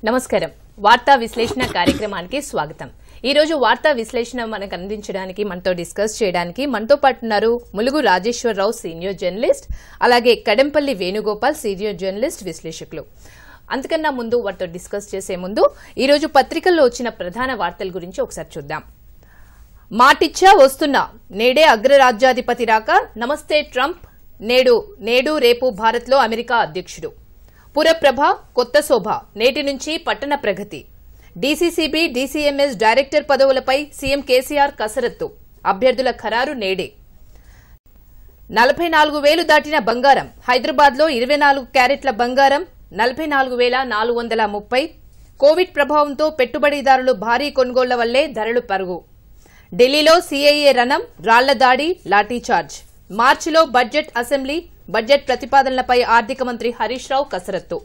నమస్కారం వార్తా విశ్లేషణ కార్యక్రమానికి స్వాగతం ఈ రోజు వార్తా విశ్లేషణ మనకు అందించడానికి మనతో డిస్కస్ చేయడానికి మనతో పాటు ఉన్నారు ములుగు రాజేశ్వరరావు సీనియర్ జర్నలిస్ట్ అలాగే కడెంపల్లి వేణుగోపాల్ సీనియర్ జర్నలిస్ట్ విశ్లేషకులు అంతకన్నా ముందు వాటితో డిస్కస్ చేసే ముందు ఈ రోజు పత్రికల్లో వచ్చిన ప్రధాన వార్తల గురించి ఒకసారి చూద్దాం మాటిచ్చా వస్తున్నా నేడే అగ్రరాజ్యాధిపతి రాక నమస్తే ట్రంప్ నేడు నేడు రేపు భారత్లో అమెరికా అధ్యక్షుడు పురప్రభ కొత్త శోభ నేటి నుంచి పట్టణ ప్రగతి డీసీసీబీ డీసీఎంఎస్ డైరెక్టర్ పదవులపై సీఎం కేసీఆర్ కసరత్తు అభ్యర్థుల ఖరారు నేడే నలభై నాలుగు వేలు దాటిన బంగారం హైదరాబాద్లో ఇరవై నాలుగు క్యారెట్ల బంగారం నలభై నాలుగు వేల నాలుగు వందల ముప్పై కోవిడ్ ప్రభావంతో పెట్టుబడిదారులు భారీ కొనుగోళ్ల వల్లే ధరలు పరుగు ఢిల్లీలో సీఐఏ రణం రాళ్ల దాడి లాఠీచార్జ్ మార్చిలో బడ్జెట్ అసెంబ్లీ బడ్జెట్ ప్రతిపాదనలపై ఆర్థిక మంత్రి హరీష్ రావు కసరత్తు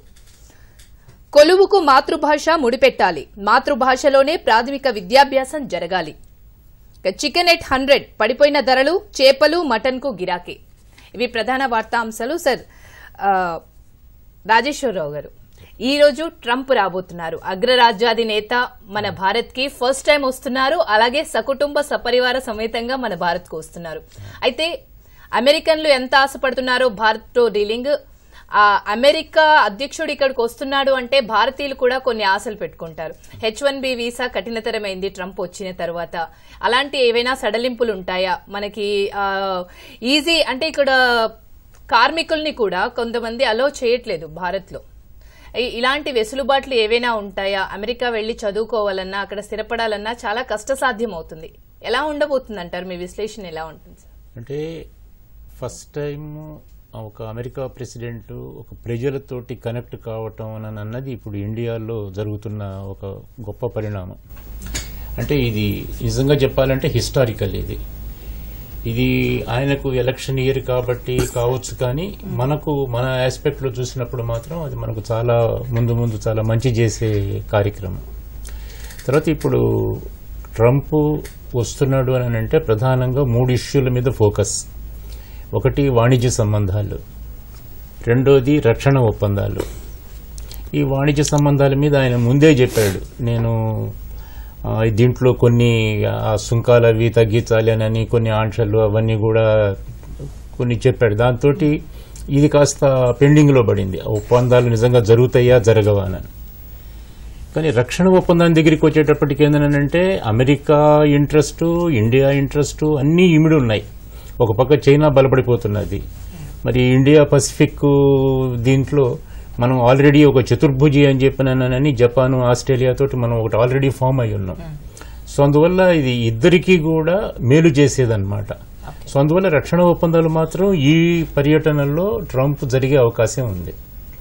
కొలువుకు మాతృభాష ముడిపెట్టాలి మాతృభాషలోనే ప్రాథమిక విద్యాభ్యాసం జరగాలి ఇక చికెన్ ఎట్ హండ్రెడ్ పడిపోయిన ధరలు చేపలు మటన్ కు గిరాకీ ఇవి ప్రధాన వార్తాంశాలు సార్ ఆ, రాజేశ్వరరావు గారు ఈ రోజు ట్రంప్ రాబోతున్నారు అగ్రరాజ్యాది నేత మన భారత్ కి ఫస్ట్ టైం వస్తున్నారు అలాగే సకుటుంబ సపరివార సమేతంగా మన భారత్ కు వస్తున్నారు అయితే అమెరికన్లు ఎంత ఆశపడుతున్నారో భారత్ తో డీలింగ్ ఆ అమెరికా అధ్యక్షుడు ఇక్కడికి వస్తున్నాడు అంటే భారతీయులు కూడా కొన్ని ఆశలు పెట్టుకుంటారు హెచ్ వన్ బి వీసా కఠినతరమైంది ట్రంప్ వచ్చిన తర్వాత అలాంటి ఏవైనా సడలింపులు ఉంటాయా మనకి ఆ, ఈజీ అంటే ఇక్కడ కార్మికుల్ని కూడా కొంతమంది అలో చేయట్లేదు భారత్లో ఇ- ఇలాంటి వెసులుబాట్లు ఏవైనా ఉంటాయా అమెరికా వెళ్లి చదువుకోవాలన్నా అక్కడ స్థిరపడాలన్నా చాలా కష్టసాధ్యం అవుతుంది ఎలా ఉండబోతుంది అంటారు మీ విశ్లేషణ ఎలా ఉంటుంది సార్ అంటే ఫస్ట్ టైం ఒక అమెరికా ప్రెసిడెంట్ ఒక ప్రజలతోటి కనెక్ట్ కావటం అని అన్నది ఇప్పుడు ఇండియాలో జరుగుతున్న ఒక గొప్ప పరిణామం అంటే ఇది నిజంగా చెప్పాలంటే హిస్టారికల్ ఇది ఇది ఆయనకు ఎలక్షన్ ఇయర్ కాబట్టి కావచ్చు కానీ మనకు మన ఆస్పెక్ట్ లో చూసినప్పుడు మాత్రం అది మనకు చాలా ముందు ముందు చాలా మంచి చేసే కార్యక్రమం తర్వాత ఇప్పుడు ట్రంప్ వస్తున్నాడు అని అంటే ప్రధానంగా మూడు ఇష్యూల మీద ఫోకస్ ఒకటి వాణిజ్య సంబంధాలు రెండోది రక్షణ ఒప్పందాలు ఈ వాణిజ్య సంబంధాల మీద ఆయన ముందే చెప్పాడు నేను ఆ, దీంట్లో కొన్ని ఆ, సుంకాలు అవి తగ్గించాలి అని కొన్ని ఆంక్షలు అవన్నీ కూడా కొన్ని చెప్పాడు దాంతో ఇది కాస్త పెండింగ్లో పడింది ఆ ఒప్పందాలు నిజంగా జరుగుతాయా జరగవా అని కానీ రక్షణ ఒప్పందం దగ్గరికి వచ్చేటప్పటికి ఏంటంటే అమెరికా ఇంట్రెస్ట్ ఇండియా ఇంట్రెస్ట్ అన్నీ ఇమిడి ఉన్నాయి ఒక పక్క చైనా బలపడిపోతున్నది మరి ఇండియా పసిఫిక్ దీంట్లో మనం ఆల్రెడీ ఒక చతుర్భుజి అని చెప్పినానని జపాన్ ఆస్ట్రేలియా తోటి మనం ఒకటి ఆల్రెడీ ఫామ్ అయి ఉన్నాం సో అందువల్ల ఇది ఇద్దరికీ కూడా మేలు చేసేదన్నమాట సో అందువల్ల రక్షణ ఒప్పందాలు మాత్రం ఈ పర్యటనలో ట్రంప్ జరిగే అవకాశం ఉంది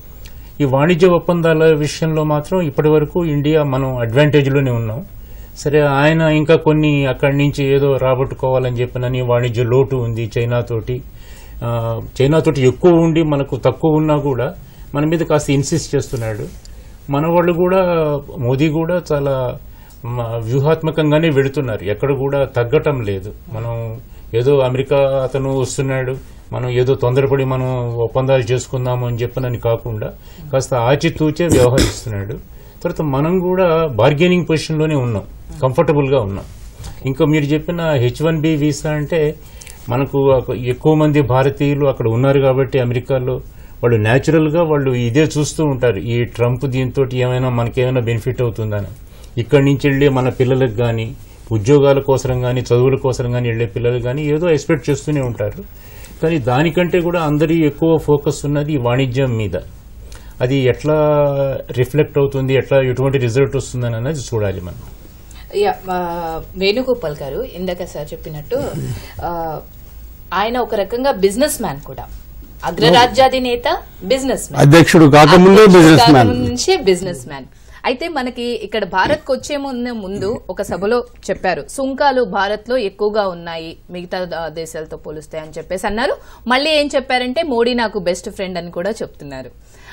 ఈ వాణిజ్య ఒప్పందాల విషయంలో మాత్రం ఇప్పటి వరకు ఇండియా మనం అడ్వాంటేజ్లోనే ఉన్నాం సరే ఆయన ఇంకా కొన్ని అక్కడి నుంచి ఏదో రాబట్టుకోవాలని చెప్పినని వాణిజ్య లోటు ఉంది చైనాతోటి ఆ, చైనాతోటి ఎక్కువ ఉండి మనకు తక్కువ ఉన్నా కూడా మన మీద కాస్త ఇన్సిస్ట్ చేస్తున్నాడు మన వాళ్ళు కూడా మోదీ కూడా చాలా మ, వ్యూహాత్మకంగానే వెళుతున్నారు ఎక్కడ కూడా తగ్గటం లేదు మనం ఏదో అమెరికా అతను వస్తున్నాడు మనం ఏదో తొందరపడి మనం ఒప్పందాలు చేసుకుందాము అని చెప్పనని కాకుండా కాస్త ఆచితూచే వ్యవహరిస్తున్నాడు తర్వాత మనం కూడా బార్గెనింగ్ పొజిషన్లోనే ఉన్నాం కంఫర్టబుల్గా ఉన్నాం ఇంకా మీరు చెప్పిన హెచ్ వన్ బి వీసా అంటే మనకు ఒక- ఎక్కువ మంది భారతీయులు అక్కడ ఉన్నారు కాబట్టి అమెరికాలో వాళ్ళు న్యాచురల్గా వాళ్ళు ఇదే చూస్తూ ఉంటారు ఈ ట్రంప్ దీంతో ఏమైనా మనకేమైనా బెనిఫిట్ అవుతుందని ఇక్కడి నుంచి వెళ్ళి మన పిల్లలకు కానీ ఉద్యోగాల కోసం కానీ చదువుల కోసం కానీ వెళ్ళే పిల్లలు కానీ ఏదో ఎక్స్పెక్ట్ చేస్తూనే ఉంటారు కానీ దానికంటే కూడా అందరి ఎక్కువ ఫోకస్ ఉన్నది ఈ వాణిజ్యం మీద అది ఎట్లా రిఫ్లెక్ట్ అవుతుంది ఎట్లా ఎటువంటి రిజల్ట్ వస్తుందని అనేది చూడాలి మనం యా, ఆ, వేణుగోపాల్ గారు ఇందాక సార్ చెప్పినట్టు ఆ, ఆయన ఒక రకంగా బిజినెస్ మ్యాన్ కూడా అగ్రరాజ్యాధినేత బిజినెస్ మ్యాన్ అధ్యక్షుడు కాకముందే బిజినెస్ మ్యాన్ నుంచే బిజినెస్ మ్యాన్ అయితే మనకి ఇక్కడ భారత్ కు వచ్చే ముందు ముందు ఒక సభలో చెప్పారు సుంకాలు భారత్ లో ఎక్కువగా ఉన్నాయి మిగతా ద- దేశాలతో పోలిస్తే అని చెప్పేసి అన్నారు మళ్ళీ ఏం చెప్పారంటే మోడీ నాకు బెస్ట్ ఫ్రెండ్ అని కూడా చెప్తున్నారు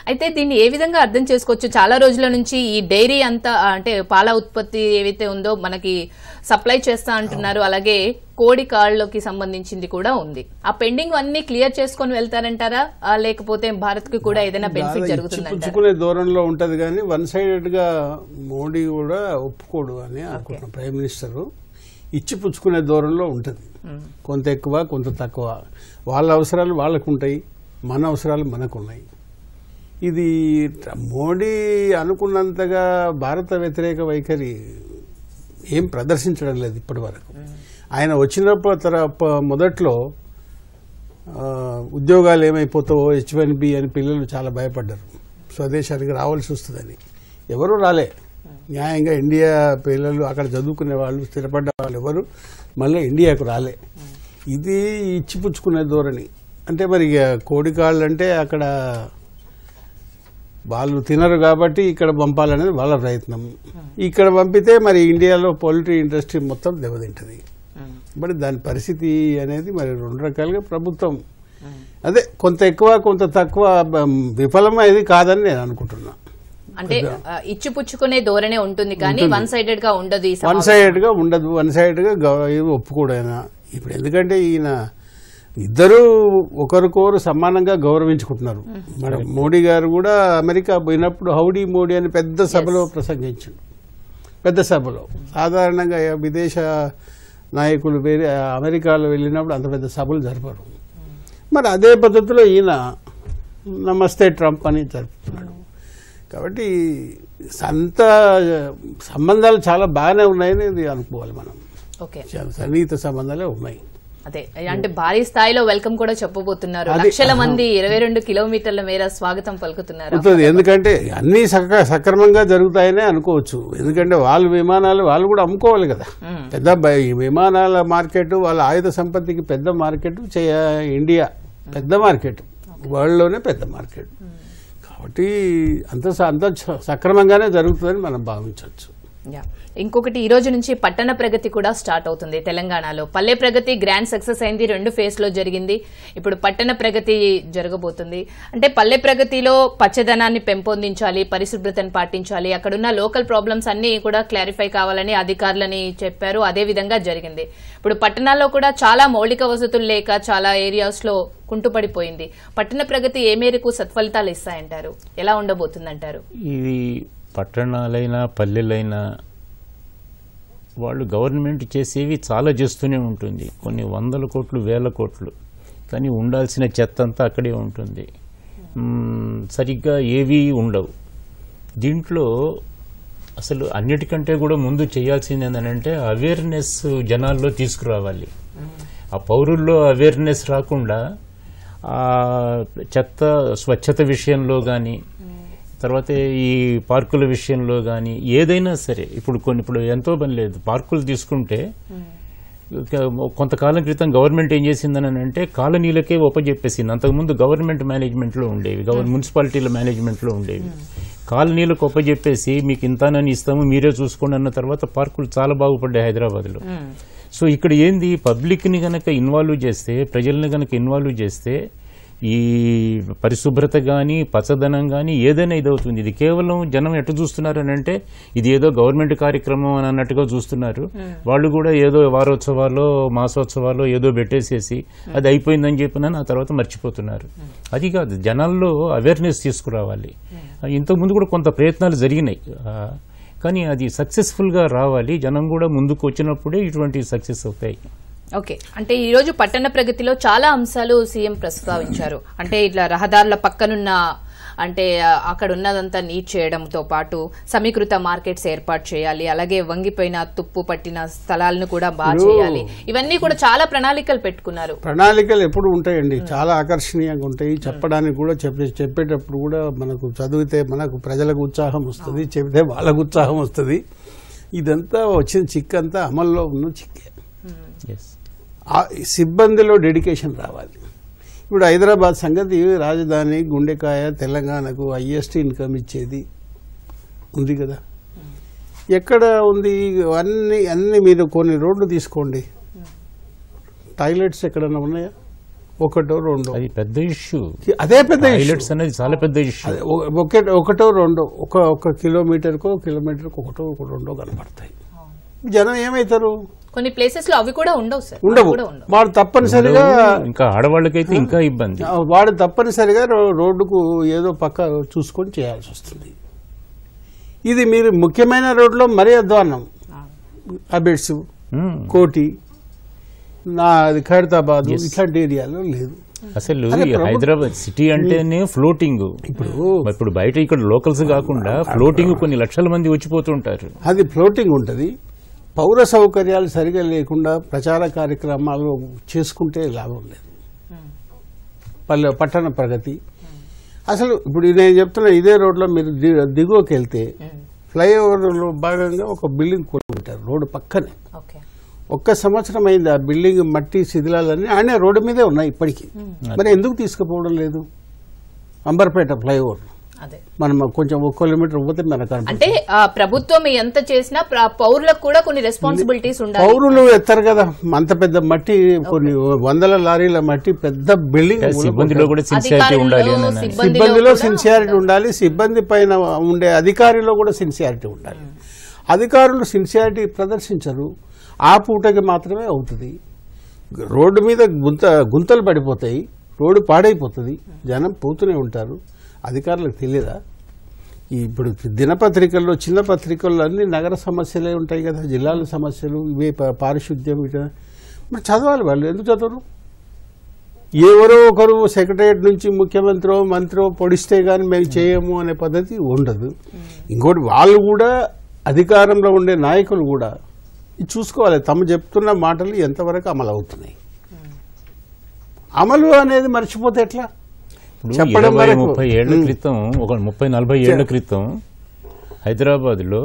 అయితే దీన్ని ఏ విధంగా అర్థం చేసుకోవచ్చు చాలా రోజుల నుంచి ఈ డైరీ అంతా అంటే పాల ఉత్పత్తి ఏవైతే ఉందో మనకి సప్లై చేస్తా అంటున్నారు అలాగే కోడి కాళ్ళకి సంబంధించింది కూడా ఉంది ఆ పెండింగ్ అన్ని క్లియర్ చేసుకొని వెళ్తారంటారా ఆ, లేకపోతే భారత్ కి కూడా ఏదైనా బెనిఫిట్ ఇచ్చి జరుగుతుందంటారా పుచ్చుకునే దూరంలో ఉంటది కానీ వన్ సైడెడ్ గా మోడీ కూడా ఒప్పుకోడు అని అనుకుంటున్నాం ప్రైమ్ మినిస్టర్ ఇచ్చి పుచ్చుకునే దూరంలో ఉంటది కొంత ఎక్కువ కొంత తక్కువ వాళ్ళ అవసరాలు వాళ్ళకు ఉంటాయి మన అవసరాలు మనకు ఉన్నాయి ఇది మోడీ అనుకున్నంతగా భారత వ్యతిరేక వైఖరి ఏం ప్రదర్శించడం లేదు ఇప్పటి వరకు ఆయన వచ్చినప్పుడు తర ప- మొదట్లో ఆ, ఉద్యోగాలు ఏమైపోతావో హెచ్ వన్ బి అని పిల్లలు చాలా భయపడ్డారు స్వదేశానికి రావాల్సి వస్తుందని ఎవరు రాలే న్యాయంగా ఇండియా పిల్లలు అక్కడ చదువుకునే వాళ్ళు స్థిరపడ్డ వాళ్ళు ఎవరు మళ్ళీ ఇండియాకు రాలే ఇది ఇచ్చిపుచ్చుకునే ధోరణి అంటే మరి ఇక కోడి కాళ్ళు అంటే అక్కడ వాళ్ళు తినరు కాబట్టి ఇక్కడ పంపాలనేది వాళ్ళ ప్రయత్నం ఇక్కడ పంపితే మరి ఇండియాలో పౌల్ట్రీ ఇండస్ట్రీ మొత్తం దెబ్బతింటది మరి దాని పరిస్థితి అనేది మరి రెండు రకాలుగా ప్రభుత్వం అదే కొంత ఎక్కువ కొంత తక్కువ బ- విఫలమైంది కాదని నేను అనుకుంటున్నా అంటే ఆ, ఇచ్చి పుచ్చుకునే ధోరణే ఉంటుంది కానీ వన్ సైడెడ్ గా ఉండదు ఈ వన్ సమావేశం. సైడ్ గా ఉండదు వన్ సైడ్ గా గవ- ఇది ఒప్పుకోడైనా ఇప్పుడు ఎందుకంటే ఈయన ఇద్దరు ఒకరికొకరు సమానంగా గౌరవించుకుంటున్నారు మన మోడీ గారు కూడా అమెరికా పోయినప్పుడు హౌడీ మోడీ అని పెద్ద సభలో ప్రసంగించాడు పెద్ద సభలో సాధారణంగా విదేశ నాయకులు వేరే అమెరికాలో వెళ్ళినప్పుడు అంత పెద్ద సభలు జరపరు మరి అదే పద్ధతిలో ఈయన నమస్తే ట్రంప్ అని జరుపుతున్నాడు కాబట్టి అంత సంబంధాలు చాలా బాగానే ఉన్నాయని ఇది అనుకోవాలి మనం ఓకే చాలా సన్నిహిత సంబంధాలే ఉన్నాయి అదే అంటే భారీ స్థాయిలో వెల్కమ్ కూడా చెప్పబోతున్నారు అది- లక్షల మంది ఇరవై రెండు కిలోమీటర్ల మేర స్వాగతం పలుకుతున్నారు అవుతుంది ఎందుకంటే అన్ని సక సక్రమంగా జరుగుతాయనే అనుకోవచ్చు ఎందుకంటే వాళ్ళు విమానాలు వాళ్ళు కూడా అమ్ముకోవాలి కదా పెద్ద బ- ఈ విమానాల మార్కెట్ వాళ్ళ ఆయుధ సంపత్తికి పెద్ద మార్కెట్ చేయ ఇండియా పెద్ద మార్కెట్ వరల్డ్లోనే పెద్ద మార్కెట్ కాబట్టి అంత స- అంత స- సక్రమంగానే జరుగుతుందని మనం భావించవచ్చు యా. ఇంకొకటి ఈ రోజు నుంచి పట్టణ ప్రగతి కూడా స్టార్ట్ అవుతుంది తెలంగాణలో పల్లె ప్రగతి గ్రాండ్ సక్సెస్ అయింది రెండు ఫేజ్ లో జరిగింది ఇప్పుడు పట్టణ ప్రగతి జరగబోతుంది అంటే పల్లె ప్రగతిలో పచ్చదనాన్ని పెంపొందించాలి పరిశుభ్రతను పాటించాలి అక్కడున్న లోకల్ ప్రాబ్లమ్స్ అన్ని కూడా క్లారిఫై కావాలని అధికారులని చెప్పారు అదే విధంగా జరిగింది ఇప్పుడు పట్టణాల్లో కూడా చాలా మౌలిక వసతులు లేక చాలా ఏరియాస్ లో కుంటుపడిపోయింది పట్టణ ప్రగతి ఏ మేరకు సత్ఫలితాలు ఇస్తాయంటారు ఎలా ఉండబోతుందంటారు ఇది పట్టణాలైనా పల్లెలైనా వాళ్ళు గవర్నమెంట్ చేసేవి చాలా చేస్తూనే ఉంటుంది కొన్ని వందల కోట్లు వేల కోట్లు కానీ ఉండాల్సిన చెత్త అంతా అక్కడే ఉంటుంది మ్మ్, సరిగ్గా ఏవీ ఉండవు దీంట్లో అసలు అన్నిటికంటే కూడా ముందు చేయాల్సింది ఏంటంటే అవేర్నెస్ జనాల్లో తీసుకురావాలి ఆ పౌరుల్లో అవేర్నెస్ రాకుండా ఆ చెత్త స్వచ్ఛత విషయంలో కానీ తర్వాత ఈ పార్కుల విషయంలో కానీ ఏదైనా సరే ఇప్పుడు కొన్ని ఇప్పుడు ఎంతో పని లేదు పార్కులు తీసుకుంటే ఇక కొంతకాలం క్రితం గవర్నమెంట్ ఏం చేసిందని అంటే కాలనీలకే ఒప్పజెప్పేసింది అంతకుముందు గవర్నమెంట్ మేనేజ్మెంట్లో ఉండేవి గవర్న మున్సిపాలిటీల మేనేజ్మెంట్లో ఉండేవి కాలనీలకు ఒప్పజెప్పేసి మీకు ఇంతానని ఇస్తాము మీరే చూసుకోండి అన్న తర్వాత పార్కులు చాలా బాగుపడ్డాయి హైదరాబాద్లో సో ఇక్కడ ఏంది పబ్లిక్ని గనక ఇన్వాల్వ్ చేస్తే ప్రజల్ని గనక ఇన్వాల్వ్ చేస్తే ఈ పరిశుభ్రత కానీ పచ్చదనం కానీ ఏదైనా ఇదవుతుంది ఇది కేవలం జనం ఎటు చూస్తున్నారు అని అంటే ఇది ఏదో గవర్నమెంట్ కార్యక్రమం అని అన్నట్టుగా చూస్తున్నారు వాళ్ళు కూడా ఏదో వారోత్సవాలు మాసోత్సవాలు ఏదో పెట్టేసేసి అది అయిపోయిందని చెప్పిన ఆ తర్వాత మర్చిపోతున్నారు అది కాదు జనాల్లో అవేర్నెస్ తీసుకురావాలి ఇంతకుముందు కూడా కొంత ప్రయత్నాలు జరిగినాయి ఆ, కానీ అది సక్సెస్ఫుల్గా రావాలి జనం కూడా ముందుకు వచ్చినప్పుడే ఇటువంటి సక్సెస్ అవుతాయి ఓకే అంటే ఈ రోజు పట్టణ ప్రగతిలో చాలా అంశాలు సీఎం ప్రస్తావించారు అంటే ఇట్లా రహదారుల పక్కనున్న అంటే ఆ, అక్కడ ఉన్నదంతా నీట్ చేయడంతో పాటు సమీకృత మార్కెట్స్ ఏర్పాటు చేయాలి అలాగే వంగిపోయిన తుప్పు పట్టిన స్థలాలను కూడా బాగా చేయాలి ఇవన్నీ కూడా చాలా ప్రణాళికలు పెట్టుకున్నారు ప్రణాళికలు ఎప్పుడు ఉంటాయండి చాలా ఆకర్షణీయంగా ఉంటాయి చెప్పడానికి కూడా చెప్పే చెప్పేటప్పుడు కూడా మనకు చదివితే మనకు ప్రజలకు ఉత్సాహం వస్తుంది చెబితే వాళ్ళకు ఉత్సాహం వస్తుంది ఇదంతా వచ్చిన చిక్కంతా అమల్లో ఉన్న చిక్కే ఎస్ ఆ సిబ్బందిలో డెడికేషన్ రావాలి ఇప్పుడు హైదరాబాద్ సంగతి రాజధాని గుండెకాయ తెలంగాణకు హైయెస్ట్ ఇన్కమ్ ఇచ్చేది ఉంది కదా ఎక్కడ ఉంది అన్ని అన్ని మీరు కొన్ని రోడ్లు తీసుకోండి టాయిలెట్స్ ఎక్కడన్నా ఉన్నాయా ఒకటో రెండో అది పెద్ద ఇష్యూ అదే పెద్ద issue. పైలట్స్ అనేది చాలా పెద్ద ఇష్యూ అదే ఒక- ఒకటి ఒకటో రెండో ఒక ఒక కిలోమీటర్కో కిలోమీటర్కో ఒకటో ఒక రెండో కనపడతాయి జనం ఏమవుతారు కొన్ని ప్లేసెస్ లో అవి కూడా ఉండవు సార్ ఉండవు అవి కూడా ఉండవు వాడు తప్పనిసరిగా ఇంకా ఆడవాళ్ళకైతే ఇంకా ఇబ్బంది వాడు తప్పనిసరిగా రో- రోడ్డుకు ఏదో పక్క చూసుకొని చేయాల్సి వస్తుంది ఇది మీరు ముఖ్యమైన రోడ్లో మరీ అధ్వాన్నం అబిడ్స్ ఉమ్. కోటి నా అది ఖైరతాబాద్ ఇట్లాంటి ఏరియాలో లేదు అసలు అదే ఈ ప్రభు- హైదరాబాద్ సిటీ అంటేనే ఫ్లోటింగ్ ఇప్పుడు ఇప్పుడు బయట ఇక్కడ లోకల్స్ కాకుండా ఫ్లోటింగ్ కొన్ని లక్షల మంది వచ్చిపోతుంటారు అది ఫ్లోటింగ్ ఉంటుంది పౌర సౌకర్యాలు సరిగా లేకుండా ప్రచార కార్యక్రమాలు చేసుకుంటే లాభం లేదు పల్లె పట్టణ ప్రగతి అసలు ఇప్పుడు నేను చెప్తున్న ఇదే రోడ్లో మీరు ది- దిగువకి వెళ్తే ఫ్లైఓవర్లో భాగంగా ఒక బిల్డింగ్ కూడా ఉంటారు రోడ్డు పక్కనే ఓకే ఒక్క సంవత్సరం అయింది ఆ బిల్డింగ్ మట్టి శిథిలాలన్నీ ఆయన రోడ్డు మీదే ఉన్నాయి ఇప్పటికీ మరి ఎందుకు తీసుకుపోవడం లేదు అంబర్పేట ఫ్లైఓవర్ అదే మనం కొంచెం ఒక కిలోమీటర్ పోతే మనకు కనపడుతుంది. అంటే ఆ, ప్రభుత్వం ఎంత చేసినా ప్ర- పౌరులకు కూడా కొన్ని రెస్పాన్సిబిలిటీస్ ఉండాలి పౌరులు ఎత్తారు కదా అంత పెద్ద మట్టి కొన్ని వందల లారీల మట్టి పెద్ద బిల్డింగ్ సిబ్బందిలో కూడా సిన్సియారిటీ అధికారుల్లో, ఉండాలి అని అన్నాను. సిబ్బందిలో సిబ్బందిలో కూడా సిన్సియారిటీ ఉండాలి సిబ్బంది పైన ఉండే అధికారిలో కూడా సిన్సియారిటీ ఉండాలి అధికారులు సిన్సియారిటీ ప్రదర్శించరు ఆ పూటకి మాత్రమే అవుతుంది రోడ్డు మీద గుంత గుంతలు పడిపోతాయి రోడ్డు పాడైపోతుంది జనం పోతూనే ఉంటారు అధికారులకు తెలియదా ఈ ఇప్పుడు దినపత్రికల్లో చిన్న పత్రికల్లో అన్ని నగర సమస్యలే ఉంటాయి కదా జిల్లాల సమస్యలు ఇవే ప- పారిశుద్ధ్యం ఇట మరి చదవాలి వాళ్ళు ఎందుకు చదవరు ఎవరో ఒకరు సెక్రటరియట్ నుంచి ముఖ్యమంత్రో మంత్రో పొడిస్తే కానీ మేము చేయము అనే పద్ధతి ఉండదు ఇంకోటి వాళ్ళు కూడా అధికారంలో ఉండే నాయకులు కూడా ఇది చూసుకోవాలి తమ చెప్తున్న మాటలు ఎంతవరకు అమలు అవుతున్నాయి అమలు అనేది మర్చిపోతే ఎట్లా ఇప్పుడు చెప్పడం ఇరవై వరకు. ముప్పై ఏళ్ల ఉమ్. క్రితం ఒక ముప్పై నలభై ఏళ్ల క్రితం హైదరాబాద్ లో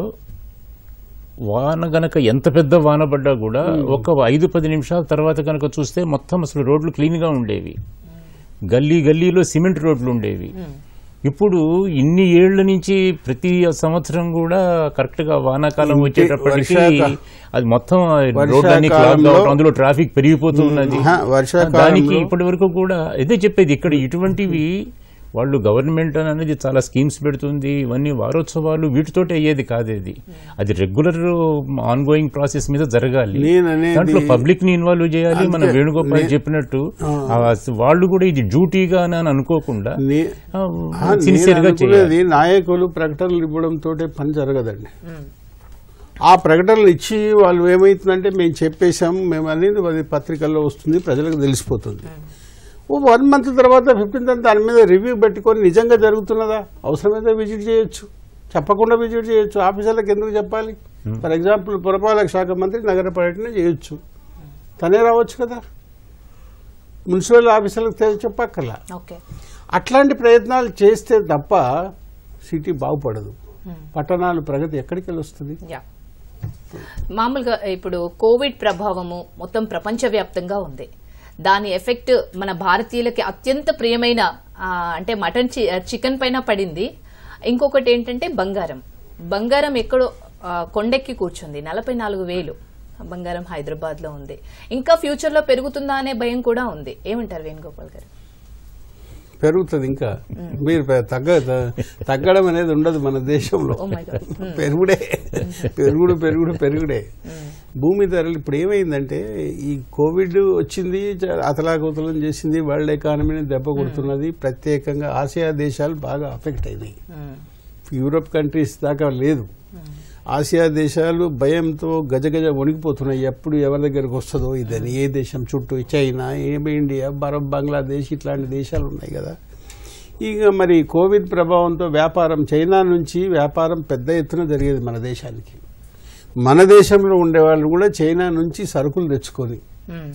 వాన గనక ఎంత పెద్ద వాన పడ్డా కూడా ఒక ఐదు పది నిమిషాల తర్వాత కనుక చూస్తే మొత్తం అసలు రోడ్లు క్లీన్ గా ఉండేవి గల్లీ గల్లీలో సిమెంట్ రోడ్లు ఉండేవి ఇప్పుడు ఇన్ని ఏళ్ల నుంచి ప్రతి సంవత్సరం కూడా కరెక్ట్ గా వానాకాలం ఇంటి- వచ్చేటప్పటికి వర్షాకా- అది మొత్తం రోడ్లన్నీ క్లాగ్ వర్షాకాలంలో- అవడం అందులో ట్రాఫిక్ పెరిగిపోతూ ఉన్నది ఆహా, వర్షాకాలంలో- దానికి ఇప్పటి వరకు కూడా ఇదే చెప్పేది ఇక్కడ ఇటువంటివి వాళ్ళు గవర్నమెంట్ అనేది చాలా స్కీమ్స్ పెడుతుంది ఇవన్నీ వారోత్సవాలు వీటితోటి అయ్యేది కాదేది అది రెగ్యులర్ ఆన్ గోయింగ్ ప్రాసెస్ మీద జరగాలి నేను అనేది- దాంట్లో పబ్లిక్ ని ఇన్వాల్వ్ చేయాలి మన అంతే. వేణుగోపాల్ నే- చెప్పినట్టు ఆ, వాళ్ళు కూడా ఇది డ్యూటీగా అని అనుకోకుండా నే- ఆ, సిన్సియర్ నేను గా చేయాలి అనుకునేది నాయకులు ప్రకటనలు ఇవ్వడం తోటే పని జరగదండి ఆ ప్రకటనలు ఇచ్చి వాళ్ళు ఏమవుతుందంటే మేము చెప్పేశాం మేము అనేది అది పత్రికల్లో వస్తుంది ప్రజలకు తెలిసిపోతుంది ఓ వన్ మంత్ తర్వాత ఫిఫ్టీన్త్ అంతా దాని మీద రివ్యూ పెట్టుకొని నిజంగా జరుగుతున్నదా అవసరమైతే విజిట్ చేయొచ్చు చెప్పకుండా విజిట్ చేయొచ్చు ఆఫీసర్లకు ఎందుకు చెప్పాలి ఫర్ ఎగ్జాంపుల్ పురపాలక శాఖ మంత్రి నగర పర్యటన చేయొచ్చు తనే రావచ్చు కదా మున్సిపల్ ఆఫీసర్లకు తె- చెప్పక్కర్లా ఓకే అట్లాంటి ప్రయత్నాలు చేస్తే తప్ప సిటీ బాగుపడదు పట్టణాలు ప్రగతి ఎక్కడికి వెళ్ళి వస్తుంది యా మామూలుగా ఇప్పుడు కోవిడ్ ప్రభావము మొత్తం ప్రపంచవ్యాప్తంగా ఉంది దాని ఎఫెక్ట్ మన భారతీయులకి అత్యంత ప్రియమైన ఆ, అంటే మటన్ చి- చికెన్ పైన పడింది ఇంకొకటి ఏంటంటే బంగారం బంగారం ఎక్కడో ఆ, కొండెక్కి కూర్చుంది నలభై నాలుగు వేలు బంగారం హైదరాబాద్ లో ఉంది ఇంకా ఫ్యూచర్ లో పెరుగుతుందా అనే భయం కూడా ఉంది ఏమంటారు వేణుగోపాల్ గారు పెరుగుతుంది ఇంకా మీరు పె- తగ్గ త- తగ్గడం అనేది ఉండదు మన దేశంలో Oh my God. పెరుగుడే పెరుగుడు పెరుగుడు పెరుగుడే భూమి ధరలు ఇప్పుడు ఏమైందంటే ఈ కోవిడ్ వచ్చింది చ- అతలాకుతలం చేసింది వరల్డ్ ఎకానమీని దెబ్బ కొడుతున్నది ప్రత్యేకంగా ఆసియా దేశాలు బాగా అఫెక్ట్ అయినాయి యూరోప్ కంట్రీస్ దాకా లేదు ఆసియా దేశాలు భయంతో గజగజ వణికిపోతున్నాయి ఎప్పుడు ఎవరి దగ్గరకు వస్తుందో ఇదని ఏ దేశం చుట్టూ చైనా ఏమి ఇండియా భారత్ బంగ్లాదేశ్ ఇట్లాంటి దేశాలు ఉన్నాయి కదా ఇక మరి కోవిడ్ ప్రభావంతో వ్యాపారం చైనా నుంచి వ్యాపారం పెద్ద ఎత్తున జరిగేది మన దేశానికి మన దేశంలో ఉండేవాళ్ళు కూడా చైనా నుంచి సరుకులు తెచ్చుకొని మ్మ్.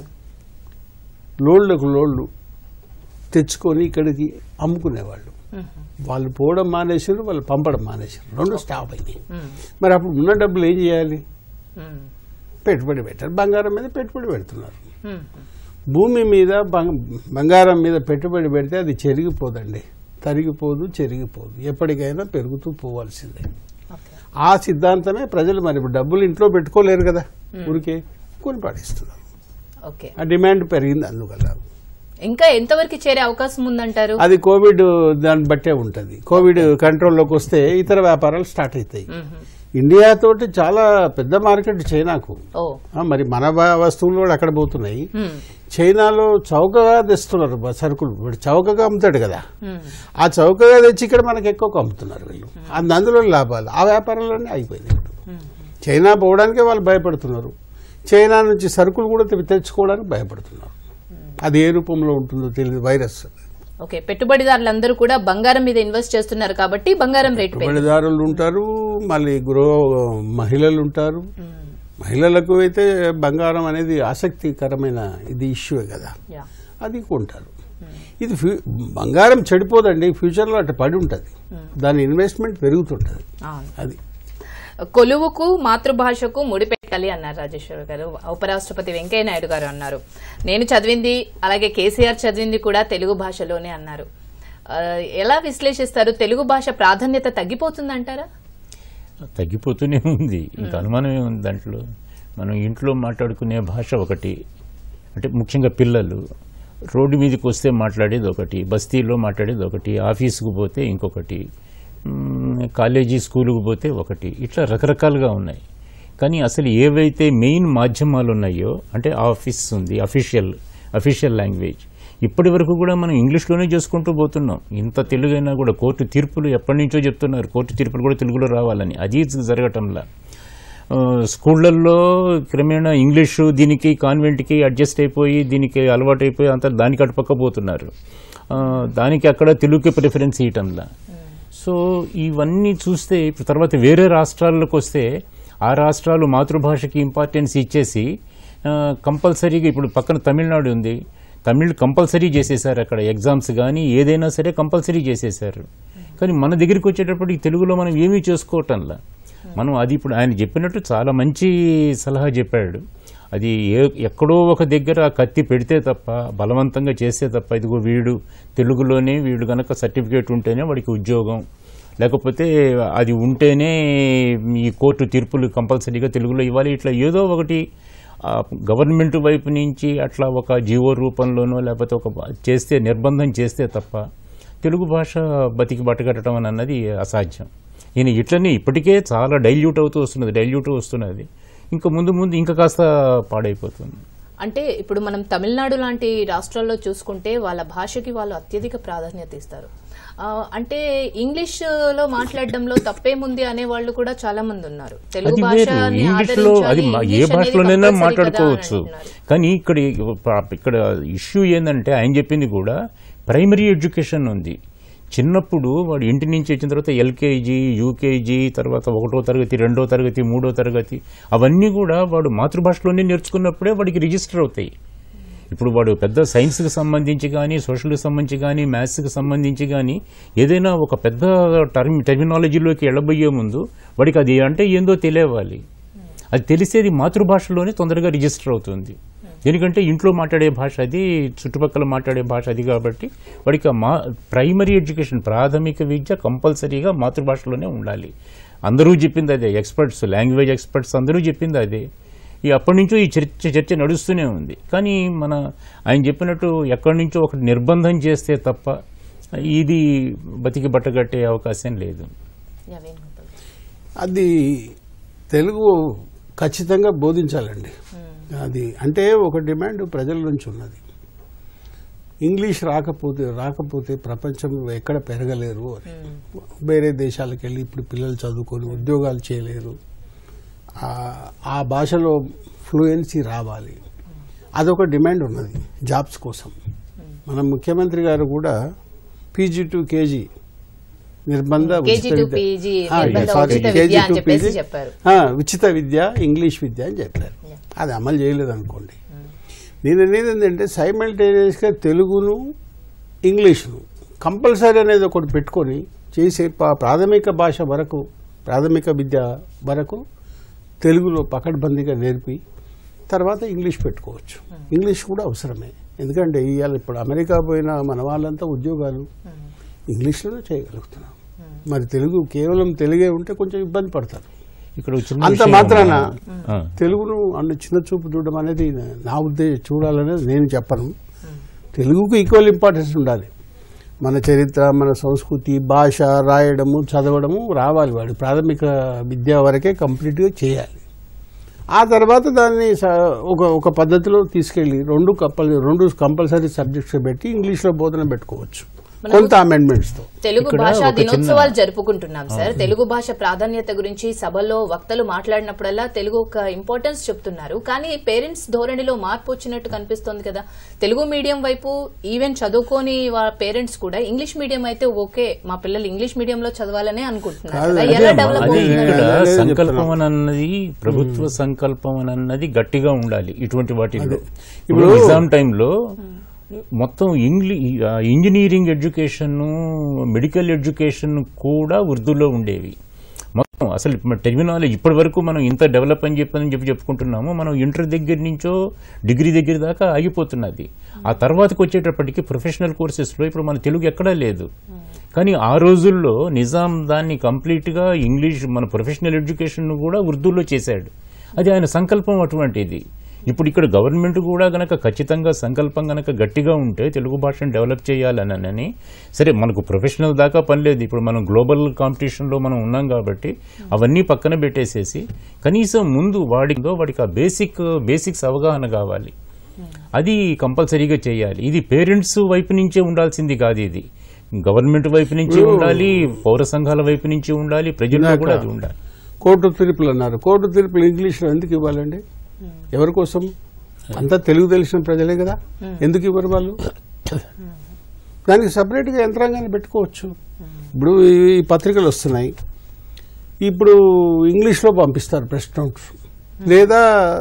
లోడ్లకు లోడ్లు తెచ్చుకొని ఇక్కడికి అమ్ముకునేవాళ్ళు వాళ్ళు పోవడం మానేశారు వాళ్ళు పంపడం మానేశారు రెండు స్టాప్ అయినాయి మ్మ్. మరి అప్పుడు ఉన్న డబ్బులు ఏం చేయాలి మ్మ్. పెట్టుబడి పెట్టారు బంగారం మీద పెట్టుబడి పెడుతున్నారు మ్మ్. భూమి మీద బంగ- బంగారం మీద పెట్టుబడి పెడితే అది చెరిగిపోదండి తరిగిపోదు చెరిగిపోదు ఎప్పటికైనా పెరుగుతూ పోవాల్సిందే ఓకే ఆ సిద్ధాంతమే ప్రజలు మరి ఇప్పుడు డబ్బులు ఇంట్లో పెట్టుకోలేరు కదా ఊరికే కొని పాటిస్తున్నారు ఓకే ఆ డిమాండ్ పెరిగింది అందువల్ల ఇంకా ఎంతవరకు చేరే అవకాశం ఉందంటారు అది కోవిడ్ దాన్ని బట్టే ఉంటుంది కోవిడ్ కంట్రోల్లోకి వస్తే ఇతర వ్యాపారాలు స్టార్ట్ అవుతాయి ఇండియా తోటి చాలా పెద్ద మార్కెట్ చైనాకు ఓ ఆ, మరి మన బ- వస్తువులు కూడా అక్కడ పోతున్నాయి మ్మ్. చైనాలో చౌకగా తెస్తున్నారు బ- సరుకులు వాడు చౌకగా అమ్ముతాడు కదా మ్మ్. ఆ చౌకగా తెచ్చి ఇక్కడ మనకి ఎక్కువ అమ్ముతున్నారు వీళ్ళు అందు- అందులో లాభాలు ఆ వ్యాపారాలన్నీ అయిపోయినాయి ఇప్పుడు చైనా పోవడానికే వాళ్ళు భయపడుతున్నారు చైనా నుంచి సరుకులు కూడా తె- తెచ్చుకోవడానికి భయపడుతున్నారు అది ఏ రూపంలో ఉంటుందో తెలియదు వైరస్ ఓకే పెట్టుబడిదారులందరూ కూడా బంగారం మీద ఇన్వెస్ట్ చేస్తున్నారు కాబట్టి బంగారం రేటు పెరిగింది పెట్టుబడిదారులు ఉంటారు మళ్ళీ గృహ మహిళలు ఉంటారు మహిళలకు అయితే బంగారం అనేది ఆసక్తికరమైన ఇది ఇష్యూ కదా యా. అది కొంటారు ఇది ఫ్యూ- బంగారం చెడిపోదండి ఫ్యూచర్లో అటు పడి ఉంటుంది దాని ఇన్వెస్ట్మెంట్ పెరుగుతుంటుంది అవును. అది కొలువుకు మాతృభాషకు ముడిపెట్టాలి అన్నారు రాజేశ్వర గారు ఉపరాష్ట్రపతి వెంకయ్య నాయుడు గారు అన్నారు నేను చదివింది అలాగే కేసీఆర్ చదివింది కూడా తెలుగు భాషలోనే అన్నారు ఆ, ఎలా విశ్లేషిస్తారు తెలుగు భాష ప్రాధాన్యత తగ్గిపోతుందంటారా తగ్గిపోతూనే ఉంది ఇంకా అనుమానం ఏముంది దాంట్లో మనం ఇంట్లో మాట్లాడుకునే భాష ఒకటి అంటే ముఖ్యంగా పిల్లలు రోడ్డు మీదకి వస్తే మాట్లాడేది ఒకటి బస్తీలో మాట్లాడేది ఒకటి ఆఫీసుకు పోతే ఇంకొకటి మ్, కాలేజీ స్కూలుకు పోతే ఒకటి ఇట్లా రకరకాలుగా ఉన్నాయి కానీ అసలు ఏవైతే మెయిన్ మాధ్యమాలు ఉన్నాయో అంటే ఆఫీస్ ఉంది అఫీషియల్ అఫీషియల్ లాంగ్వేజ్ ఇప్పటి వరకు కూడా మనం ఇంగ్లీష్లోనే చేసుకుంటూ పోతున్నాం ఇంత తెలుగైనా కూడా కోర్టు తీర్పులు ఎప్పటి నుంచో చెప్తున్నారు కోర్టు తీర్పులు కూడా తెలుగులో రావాలని అది జరగటంలా ఆ, స్కూళ్ళల్లో క్రమేణా ఇంగ్లీషు దీనికి కాన్వెంట్కి అడ్జస్ట్ అయిపోయి దీనికి అలవాటు అయిపోయి అంతా దానికి అటుపక్క పోతున్నారు ఆ, దానికి అక్కడ తెలుగుకి ప్రిఫరెన్స్ ఇవ్వటంలా సో ఇవన్నీ చూస్తే ఇప్పుడు తర్వాత వేరే రాష్ట్రాలకు వస్తే ఆ రాష్ట్రాలు మాతృభాషకి ఇంపార్టెన్స్ ఇచ్చేసి కంపల్సరీగా ఇప్పుడు పక్కన తమిళనాడు ఉంది తమిళ్ కంపల్సరీ చేసేసారు అక్కడ ఎగ్జామ్స్ కానీ ఏదైనా సరే కంపల్సరీ చేసేసారు కానీ మన దగ్గరికి వచ్చేటప్పటికి తెలుగులో మనం ఏమీ చేసుకోవటంలా మనం అది ఇప్పుడు ఆయన చెప్పినట్టు చాలా మంచి సలహా చెప్పాడు అది ఏ ఎక్కడో ఒక దగ్గర ఆ కత్తి పెడితే తప్ప బలవంతంగా చేస్తే తప్ప ఇదిగో వీడు తెలుగులోనే వీడు గనక సర్టిఫికేట్ ఉంటేనే వాడికి ఉద్యోగం లేకపోతే అది ఉంటేనే ఈ కోర్టు తీర్పులు కంపల్సరీగా తెలుగులో ఇవ్వాలి ఇట్లా ఏదో ఒకటి ఆ గవర్నమెంట్ వైపు నుంచి అట్లా ఒక జీవో రూపంలోనో లేకపోతే ఒక చేస్తే నిర్బంధం చేస్తే తప్ప తెలుగు భాష బతికి బట్టగట్టడం అని అన్నది అసాధ్యం ఈయన ఇట్లనే ఇప్పటికే చాలా డైల్యూట్ అవుతూ వస్తున్నది డైల్యూట్ వస్తున్నది ఇంకా ముందు ముందు ఇంకా కాస్త పాడైపోతుంది అంటే ఇప్పుడు మనం తమిళనాడు లాంటి రాష్ట్రాల్లో చూసుకుంటే వాళ్ళ భాషకి వాళ్ళు అత్యధిక ప్రాధాన్యత ఇస్తారు ఆ, అంటే ఇంగ్లీష్ లో మాట్లాడడంలో తప్పేముంది అనే వాళ్ళు కూడా చాలా మంది ఉన్నారు తెలుగు అది వేరు భాషని ఇంగ్లీష్ లో అది ఆదరించాలి, మా- ఏ ఇంగ్లీష్ అనేది భాషలోనైనా compulsory కదా అని మాట్లాడుకోవచ్చు అంటున్నారు. కానీ ఇక్కడ ఇక్కడ ఇష్యూ ఏంటంటే ఆయన చెప్పింది కూడా ప్రైమరీ ఎడ్యుకేషన్ ఉంది చిన్నప్పుడు వాడు ఇంటి నుంచి వచ్చిన తర్వాత ఎల్కేజీ యూకేజీ తర్వాత ఒకటో తరగతి రెండో తరగతి మూడో తరగతి అవన్నీ కూడా వాడు మాతృభాషలోనే నేర్చుకున్నప్పుడే వాడికి రిజిస్టర్ అవుతాయి ఇప్పుడు వాడు పెద్ద సైన్స్కి సంబంధించి కానీ సోషల్కి సంబంధించి కానీ మ్యాథ్స్కి సంబంధించి కానీ ఏదైనా ఒక పెద్ద టర్మ్ టెర్మినాలజీలోకి వెళ్ళబోయే ముందు వాడికి అది అంటే ఏందో తెలియవాలి అది తెలిసేది మాతృభాషలోనే తొందరగా రిజిస్టర్ అవుతుంది ఎందుకంటే ఇంట్లో మాట్లాడే భాష అది చుట్టుపక్కల మాట్లాడే భాష అది కాబట్టి వాడికి ఆ మా ప్రైమరీ ఎడ్యుకేషన్ ప్రాథమిక విద్య కంపల్సరీగా మాతృభాషలోనే ఉండాలి అందరూ చెప్పింది అదే ఎక్స్పర్ట్స్ లాంగ్వేజ్ ఎక్స్పర్ట్స్ అందరూ చెప్పింది అదే ఈ అప్పటి నుంచో ఈ చర్చ చర్చ నడుస్తూనే ఉంది కానీ మన ఆయన చెప్పినట్టు ఎక్కడి నుంచో ఒకటి నిర్బంధం చేస్తే తప్ప ఇది బతికి బట్టగట్టే అవకాశం లేదు యా, వేణుగోపాల్. అది తెలుగు ఖచ్చితంగా బోధించాలండి అది అంటే ఒక డిమాండ్ ప్రజల నుంచి ఉన్నది ఇంగ్లీష్ రాకపోతే రాకపోతే ప్రపంచంలో ఎక్కడ పెరగలేరు అని వేరే దేశాలకు వెళ్ళి ఇప్పుడు పిల్లలు చదువుకొని ఉద్యోగాలు చేయలేరు ఆ- ఆ భాషలో ఫ్లూయెన్సీ రావాలి అదొక డిమాండ్ ఉన్నది జాబ్స్ కోసం మన ముఖ్యమంత్రి గారు కూడా పీజీ టు కేజీ నిర్బంధ కేజీ ఉచిత టు విద్య- పీజీ ఆ, నిర్బంధ sorry, ఉచిత కేజీ విద్య అని టు చెప్పేసి పీజీ. చెప్పారు ఆ, ఉచిత విద్య ఇంగ్లీష్ విద్య అని చెప్పారు అది అమలు చేయలేదు అనుకోండి నేను అనేది ఏంటంటే సైమల్టేనియస్గా తెలుగును ఇంగ్లీష్ను కంపల్సరీ అనేది ఒకటి పెట్టుకొని చేసే పా- ప్రాథమిక భాష వరకు ప్రాథమిక విద్య వరకు తెలుగులో పకడ్బందీగా నేర్పి తర్వాత ఇంగ్లీష్ పెట్టుకోవచ్చు ఇంగ్లీష్ కూడా అవసరమే ఎందుకంటే ఇవాళ ఇప్పుడు అమెరికా పోయిన మన వాళ్ళంతా ఉద్యోగాలు ఇంగ్లీష్లోనే చేయగలుగుతున్నాం మరి తెలుగు కేవలం తెలుగే ఉంటే కొంచెం ఇబ్బంది పడతారు ఇక్కడ ఒక చిన్న అంత విషయం మాత్రాన ఆ, తెలుగును అన్న చిన్న చూపు చూడడం అనేది నా ఉద్దేశం చూడాలనేది నేను చెప్పను తెలుగుకు ఈక్వల్ ఇంపార్టెన్స్ ఉండాలి మన చరిత్ర మన సంస్కృతి భాష రాయడము చదవడము రావాలి వాడు ప్రాథమిక విద్య వరకే కంప్లీట్గా చేయాలి ఆ తర్వాత దాన్ని స- ఒక ఒక పద్ధతిలో తీసుకెళ్ళి రెండు కంపల్ రెండు కంపల్సరీ సబ్జెక్ట్స్ పెట్టి ఇంగ్లీష్లో బోధన పెట్టుకోవచ్చు కొంత అమెండ్మెంట్స్తో తెలుగు ఇక్కడ భాషా ఒక చిన్న- దినోత్సవాలు జరుపుకుంటున్నాం సార్ తెలుగు భాష ప్రాధాన్యత గురించి సభల్లో వక్తలు మాట్లాడినప్పుడల్లా తెలుగు ఒక ఇంపార్టెన్స్ చెప్తున్నారు కానీ పేరెంట్స్ ధోరణిలో మార్పు వచ్చినట్టు కనిపిస్తోంది కదా తెలుగు మీడియం వైపు ఈవెన్ చదువుకోని పేరెంట్స్ కూడా ఇంగ్లీష్ మీడియం అయితే ఓకే మా పిల్లలు ఇంగ్లీష్ మీడియంలో చదవాలనే అనుకుంటున్నారు కాదు, కదా అదే ఎలా అమ్మా, డెవలప్ అదే అదే ఇక్కడ అదే చెప్తున్నా. సంకల్పం అన్నది ప్రభుత్వ సంకల్పం అన్నది గట్టిగా ఉండాలి ఇటువంటి వాటిల్లో ఇప్పుడు ఇప్పుడు- నిజాం టైంలో మొత్తం ఇంగ్లీ ఆ, ఇంజనీరింగ్ ఎడ్యుకేషన్ మెడికల్ ఎడ్యుకేషన్ కూడా ఉర్దూలో ఉండేవి మొత్తం అసలు టెర్మినాలజీ ఇప్పటి వరకు మనం ఇంత డెవలప్ అని చెప్పని చెప్పి చెప్పుకుంటున్నాము మనం ఇంటర్ దగ్గర నుంచో డిగ్రీ దగ్గర దాకా ఆగిపోతున్నది ఆ తర్వాతకి వచ్చేటప్పటికి ప్రొఫెషనల్ కోర్సెస్లో ఇప్పుడు మన తెలుగు ఎక్కడా లేదు కానీ ఆ రోజుల్లో నిజాం దాన్ని కంప్లీట్గా ఇంగ్లీష్ మన ప్రొఫెషనల్ ఎడ్యుకేషన్ కూడా ఉర్దూలో చేశాడు అది ఆయన సంకల్పం అటువంటిది ఇప్పుడు ఇక్కడ గవర్నమెంట్ కూడా గనక ఖచ్చితంగా సంకల్పం గనక గట్టిగా ఉంటే తెలుగు భాషను డెవలప్ చేయాలనని సరే మనకు ప్రొఫెషనల్ దాకా పని లేదు ఇప్పుడు మనం గ్లోబల్ కాంపిటీషన్లో మనం ఉన్నాం కాబట్టి అవన్నీ పక్కన పెట్టేసేసి కనీసం ముందు వాడితో వాడికి ఆ బేసిక్ బేసిక్స్ అవగాహన కావాలి అది కంపల్సరీగా చేయాలి ఇది పేరెంట్స్ వైపు నుంచే ఉండాల్సింది కాదు ఇది గవర్నమెంట్ వైపు నుంచి ఉండాలి పౌర సంఘాల వైపు నుంచి ఉండాలి ప్రజల్లో కూడా అది ఉండాలి కోర్టు తీర్పులు అన్నారు కోర్టు తీర్పులు ఇంగ్లీష్లో ఎందుకు ఇవ్వాలండి ఎవరి కోసం అంతా తెలుగు తెలిసిన ప్రజలే కదా ఎందుకు ఇవ్వరు వాళ్ళు దానికి సపరేట్గా యంత్రాంగాన్ని పెట్టుకోవచ్చు ఇప్పుడు ఈ- ఈ పత్రికలు వస్తున్నాయి ఇప్పుడు ఇంగ్లీష్లో పంపిస్తారు ప్రెస్ నోట్స్ లేదా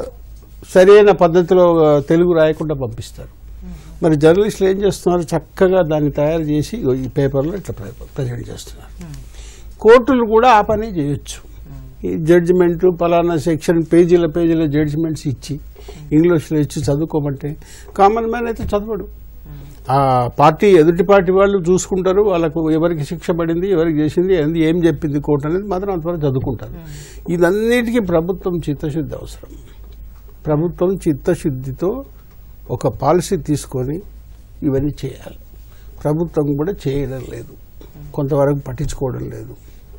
సరైన పద్ధతిలో తెలుగు రాయకుండా పంపిస్తారు మరి జర్నలిస్టులు ఏం చేస్తున్నారు చక్కగా దాన్ని తయారు చేసి ఇగో ఈ పేపర్లో ఇట్లా ప్రజెంట్ చేస్తున్నారు కోర్టులు కూడా ఆ పని చేయొచ్చు ఈ జడ్జిమెంట్ పలానా సెక్షన్ పేజీల పేజీల జడ్జిమెంట్స్ ఇచ్చి ఇంగ్లీష్లో ఇచ్చి చదువుకోమంటే కామన్ మ్యాన్ అయితే చదవడు ఆ పార్టీ ఎదుటి పార్టీ వాళ్ళు చూసుకుంటారు వాళ్ళకు ఎవరికి శిక్ష పడింది ఎవరికి చేసింది ఏంది ఏం చెప్పింది కోర్టు అనేది మాత్రం అంతవరకు చదువుకుంటారు ఇదన్నిటికీ ప్రభుత్వం చిత్తశుద్ధి అవసరం ప్రభుత్వం చిత్తశుద్ధితో ఒక పాలసీ తీసుకొని ఇవన్నీ చేయాలి ప్రభుత్వం కూడా చేయడం లేదు కొంతవరకు పట్టించుకోవడం లేదు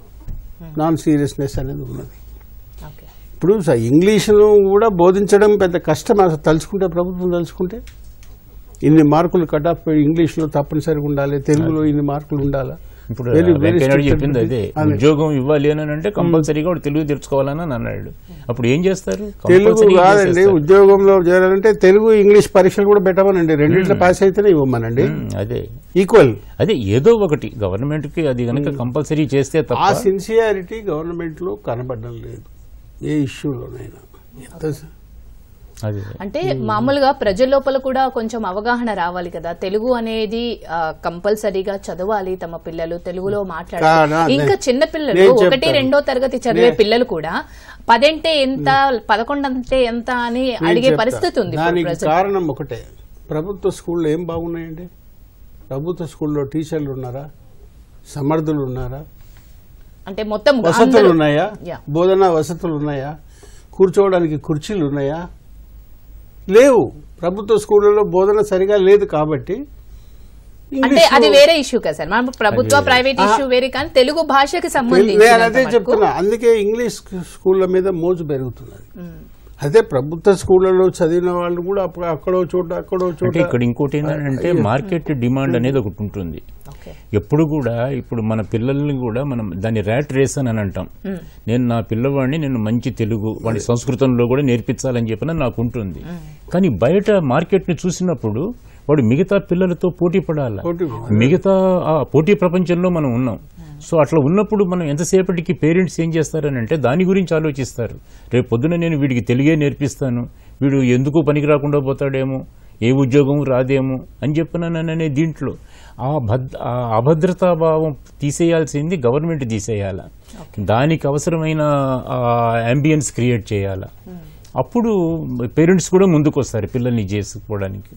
నాన్ సీరియస్నెస్ అనేది ఉన్నది ఓకే ఇప్పుడు స- ఇంగ్లీషును కూడా బోధించడం పెద్ద కష్టం అసలు తలుచుకుంటే ప్రభుత్వం తలుచుకుంటే ఇన్ని మార్కులు కట్ ఆఫ్ ఇంగ్లీష్లో తప్పనిసరిగా ఉండాలి తెలుగులో ఇన్ని మార్కులు ఉండాలా ఇప్పుడు Very, very Venkaiah Naidu strict చెప్పింది అదే అదే. ఉద్యోగం ఇవ్వాలి అని అంటే కంపల్సరీగా వాడు తెలుగు తెచ్చుకోవాలని అని అన్నాడు అప్పుడు ఏం చేస్తారు తెలుగు Compulsory కాదండి చేసేస్తారు. ఉద్యోగంలో చేరాలంటే తెలుగు ఇంగ్లీష్ పరీక్షలు కూడా పెట్టమనండి రెండింటిలో పాస్ అయితేనే ఇవ్వమనండి ఉమ్, అదే ఈక్వల్ అదే ఏదో ఒకటి గవర్నమెంట్ కి అది కనుక కంపల్సరీ చేస్తే ఆ తప్ప సిన్సియారిటీ గవర్నమెంట్ లో కనబడడం లేదు ఏ ఇష్యూలోనైనా ఎంత స- అదే అంటే మామూలుగా ప్రజల లోపల కూడా కొంచెం అవగాహన రావాలి కదా తెలుగు అనేది కంపల్సరీగా చదవాలి తమ పిల్లలు తెలుగులో కాదా? మాట్లాడాలి ఇంకా నేను- చిన్న పిల్లలు నేను ఒకటి చెప్తాను. రెండో తరగతి చదివే నే- పిల్లలు కూడా పదంటే ఎంత పదకొండు అంటే ఎంత అని నేను అడిగే చెప్తా. పరిస్థితి ఉంది ఇప్పుడు దానికి present. కారణం ఒకటే ప్రభుత్వ స్కూళ్ళు ఏం బాగున్నాయండి ప్రభుత్వ స్కూల్లో టీచర్లు ఉన్నారా సమర్థులు ఉన్నారా అంటే మొత్తం వసతులు అందరూ- ఉన్నాయా Yeah. బోధనా వసతులు ఉన్నాయా కూర్చోవడానికి కుర్చీలు ఉన్నాయా లేవు ప్రభుత్వ స్కూళ్ళలో బోధన సరిగా లేదు కాబట్టి అంటే ఇంగ్లీష్లో- అది వేరే ఇష్యూ కదా సార్ మనం ప్రభుత్వ ప్రైవేట్ ఇష్యూ వేరే కానీ తెలుగు భాషకి సంబంధించి నేను అదే చెప్తున్నా అందుకే ఇంగ్లీష్ స్కూళ్ళ మీద మోజు పెరుగుతున్నది అదే ప్రభుత్వ స్కూళ్ళలో చదివిన వాళ్ళు కూడా అప్పుడు అక్కడో చోట అక్కడో అంటే చోట ఇక్కడ ఇంకోటి ఏంటంటే మార్కెట్ డిమాండ్ అనేది ఒకటి ఉంటుంది ఓకే ఎప్పుడు కూడా ఇప్పుడు మన పిల్లల్ని కూడా మనం దాన్ని ర్యాట్ రేస్ అని అని అంటాం నేను నా పిల్లవాడిని నేను మంచి తెలుగు వాడి సంస్కృతంలో కూడా నేర్పించాలని చెప్పిన నాకు ఉంటుంది కానీ బయట మార్కెట్ని చూసినప్పుడు వాడు మిగతా పిల్లలతో పోటీ పడాలి పోటీ మిగతా ఆ పోటీ ప్రపంచంలో మనం ఉన్నాం సో అట్లా ఉన్నప్పుడు మనం ఎంతసేపటికి పేరెంట్స్ ఏం చేస్తారని అంటే దాని గురించి ఆలోచిస్తారు రేపు పొద్దున నేను వీడికి తెలుగే నేర్పిస్తాను వీడు ఎందుకు పనికి రాకుండా పోతాడేమో ఏ ఉద్యోగం రాదేమో అని చెప్పినాననే దీంట్లో ఆ భద్ ఆ అభద్రతా భావం తీసేయాల్సింది గవర్నమెంట్ తీసేయాల దానికి అవసరమైన అంబియన్స్ క్రియేట్ చేయాల అప్పుడు పేరెంట్స్ కూడా ముందుకు వస్తారు పిల్లల్ని చేసుకోవడానికి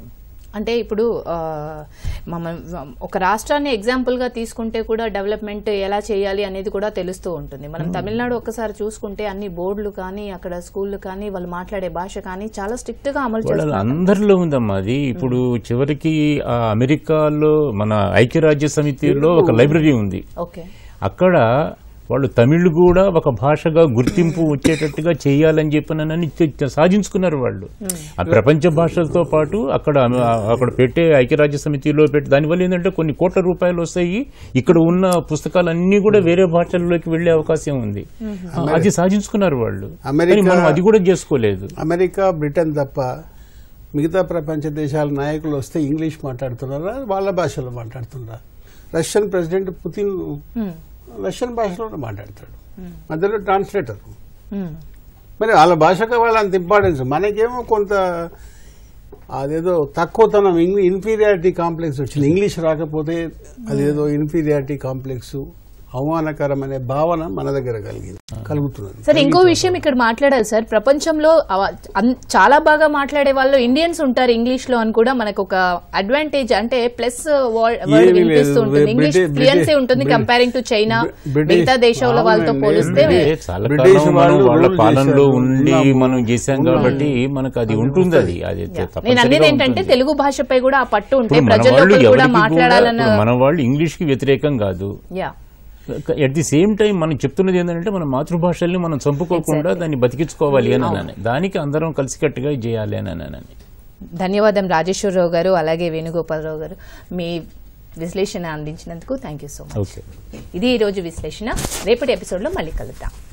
అంటే ఇప్పుడు ఆ, మమ ఒక రాష్ట్రాన్ని ఎగ్జాంపుల్ గా తీసుకుంటే కూడా డెవలప్మెంట్ ఎలా చేయాలి అనేది కూడా తెలుస్తూ ఉంటుంది మనం తమిళనాడు ఒక్కసారి చూసుకుంటే అన్ని బోర్డులు కానీ అక్కడ స్కూళ్ళు కానీ వాళ్ళు మాట్లాడే భాష కానీ చాలా స్ట్రిక్ట్ గా అమలు వాళ్ళ చేస్తారు అందరిలో ఉందమ్మా అది ఇప్పుడు చివరికి ఆ అమెరికాలో మన ఐక్యరాజ్య సమితిలో ఒక లైబ్రరీ ఉంది ఓకే అక్కడ వాళ్ళు తమిళ్ కూడా ఒక భాషగా గుర్తింపు వచ్చేటట్టుగా చేయాలని చెప్పినని సాధించుకున్నారు వాళ్ళు ఆ ప్రపంచ భాషలతో పాటు అక్కడ అక్కడ పెట్టే ఐక్యరాజ్య సమితిలో పెట్టి దానివల్ల ఏంటంటే కొన్ని కోట్ల రూపాయలు వస్తాయి ఇక్కడ ఉన్న పుస్తకాలన్నీ కూడా వేరే భాషల్లోకి వెళ్లే అవకాశం ఉంది అది సాధించుకున్నారు వాళ్ళు అమెరికా- కానీ మనం అది కూడా చేసుకోలేదు అమెరికా బ్రిటన్ తప్ప మిగతా ప్రపంచ దేశాల నాయకులు వస్తే ఇంగ్లీష్ మాట్లాడుతున్నారా వాళ్ళ భాషలో మాట్లాడుతున్నారా రష్యన్ ప్రెసిడెంట్ పుతిన్ రష్యన్ భాషలోనే మాట్లాడతాడు మధ్యలో ట్రాన్స్లేటర్ మ్మ్. మరి వాళ్ళ భాషకు వాళ్ళ అంత ఇంపార్టెన్స్ మనకేమో కొంత అదేదో తక్కువతనం ఇంగ్లీ ఇన్ఫీరియారిటీ కాంప్లెక్స్ వచ్చింది ఇంగ్లీష్ రాకపోతే అదేదో ఇన్ఫీరియారిటీ కాంప్లెక్స్ అవమానకరం అనే భావన మన దగ్గర కలిగింది కలుగుతున్నది సరే ఇంకో విషయం ఇక్కడ మాట్లాడాలి సార్ ప్రపంచంలో అవ- అన్- చాలా బాగా మాట్లాడే వాళ్ళు ఇండియన్స్ ఉంటారు ఇంగ్లీష్ లో అని కూడా మనకు ఒక అడ్వాంటేజ్ అంటే ప్లస్ వర్డ్ ఏమీ లేదు. వినిపిస్తూ ఉంటుంది ఇంగ్లీష్ బ్రిటి- ఫ్లూయెన్సీ బ్రిటి- ఉంటుంది బ్రి- కంపేరింగ్ టు చైనా బ్రిటిష్ మిగతా దేశాల వాళ్ళతో అవునండి. పోలిస్తే అంటే చాలా బ్రిటిష్ కాలం మనం వాళ్ళు వాళ్ళ రూల్ పాలనలో చేశారు. ఉండి ఉన్నాము. మనం చేశాం కాబట్టి మనకు అది ఉంటుంది అది అది నేను తప్పనిసరిగా అనేది ఏంటంటే ఉంటుంది. తెలుగు భాషపై కూడా ఆ పట్టు ఉంటే ఇప్పుడు మన ప్రజల్లో వాళ్ళు కూడా ఎవరికి కూడా మాట్లాడాలన్న ఇప్పుడు మన వాళ్ళు ఇంగ్లీష్ కి వ్యతిరేకం కాదు yeah at the same time మనం చెప్తున్నది ఏంటంటే మన మాతృభాషల్ని మనం చంపుకోకుండా దాన్ని బతికించుకోవాలి అని అని దానికి అందరం కలిసికట్టుగా చేయాలి అని అని ధన్యవాదం రాజేశ్వరరావు గారు అలాగే వేణుగోపాలరావు గారు మీ విశ్లేషణ అందించినందుకు thank you so much okay ఇది ఈ రోజు విశ్లేషణ రేపటి ఎపిసోడ్లో మళ్ళీ కలుద్దాం